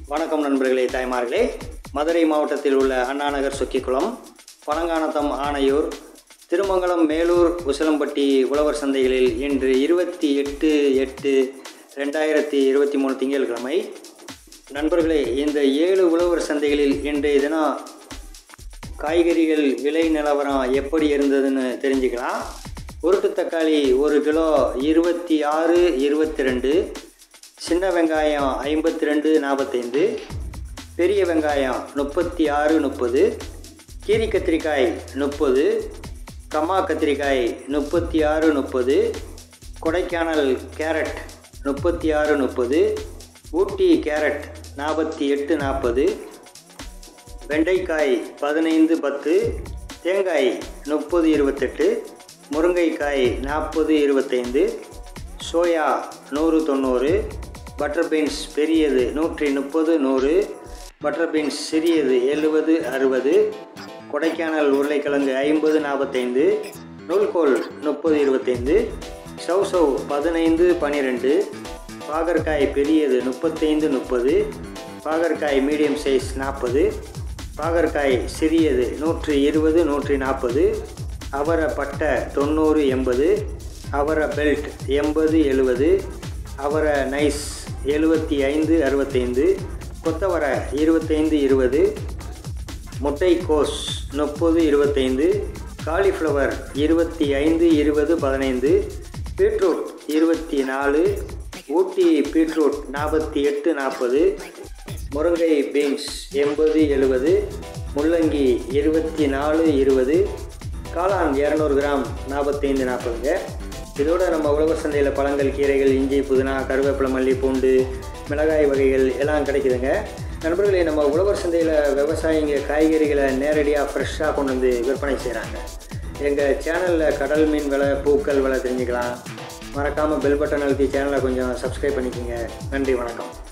வணக்கம் நண்பர்களே தாய்மார்களே மதுரை மாவட்டத்தில் உள்ள அண்ணாநகர் சொக்கிக்குளம் பனங்கானத்தம் ஆனையூர் திருமங்கலம் மேலூர் உசிலம்பட்டி உழவர் சந்தைகளில் இன்று இருபத்தி எட்டு எட்டு ரெண்டாயிரத்தி இருபத்தி மூணு திங்கட்கிழமை நண்பர்களே இந்த ஏழு உழவர் சந்தைகளில் இன்றைய தினம் காய்கறிகள் விலை நிலவரம் எப்படி இருந்ததுன்னு தெரிஞ்சுக்கலாம் உருட்டு தக்காளி ஒரு கிலோ இருபத்தி ஆறு இருபத்தி ரெண்டு சின்ன வெங்காயம் ஐம்பத்தி ரெண்டு நாற்பத்தைந்து பெரிய வெங்காயம் முப்பத்தி ஆறு முப்பது கீரி கத்திரிக்காய் முப்பது கம்மா கத்திரிக்காய் முப்பத்தி ஆறு முப்பது கொடைக்கானல் கேரட் முப்பத்தி ஆறு முப்பது ஊட்டி கேரட் நாற்பத்தி எட்டு நாற்பது வெண்டைக்காய் பதினைந்து பத்து தேங்காய் முப்பது இருபத்தெட்டு முருங்கைக்காய் நாற்பது இருபத்தைந்து சோயா நூறு தொண்ணூறு பட்டர் பீன்ஸ் பெரியது நூற்றி முப்பது நூறு பட்டர் பீன்ஸ் சிறியது எழுபது அறுபது கொடைக்கானல் உருளைக்கிழங்கு ஐம்பது நாற்பத்தைந்து நூல்கோல் முப்பது இருபத்தைந்து சவ் சவ் பதினைந்து பன்னிரெண்டு பாகற்காய் பெரியது முப்பத்தைந்து முப்பது பாகற்காய் மீடியம் சைஸ் நாற்பது பாகற்காய் சிறியது நூற்றி இருபது நூற்றி நாற்பது அவரை பட்டை தொண்ணூறு எண்பது அவரை பெல்ட் எண்பது எழுபது அவரை நைஸ் எழுபத்தி ஐந்து அறுபத்தைந்து கொத்தவரை இருபத்தைந்து இருபது முட்டைக்கோஸ் முப்பது இருபத்தைந்து காலிஃப்ளவர் இருபத்தி ஐந்து இருபது பதினைந்து பீட்ரூட் இருபத்தி நாலு ஊட்டி பீட்ரூட் நாற்பத்தி எட்டு நாற்பது முருங்கை பீன்ஸ் எண்பது எழுபது முள்ளங்கி இருபத்தி நாலு இருபது காளான் இரநூறு கிராம் நாற்பத்தைந்து நாற்பதுங்க இதோட நம்ம உழவர் சந்தையில் பழங்கள் கீரைகள் இஞ்சி புதினா கருவேப்பிலை மல்லி பூண்டு மிளகாய் வகைகள் எல்லாம் கிடைக்குதுங்க நண்பர்களே நம்ம உழவர் சந்தையில் விவசாயிங்க காய்கறிகளை நேரடியாக ஃப்ரெஷ்ஷாக கொண்டு வந்து விற்பனை செய்கிறாங்க எங்கள் சேனலில் கடல் மீன் விலை பூக்கள் விலை தெரிஞ்சுக்கலாம் மறக்காமல் பெல் பட்டன் அழுத்தி சேனலை கொஞ்சம் சப்ஸ்கிரைப் பண்ணிக்கோங்க நன்றி வணக்கம்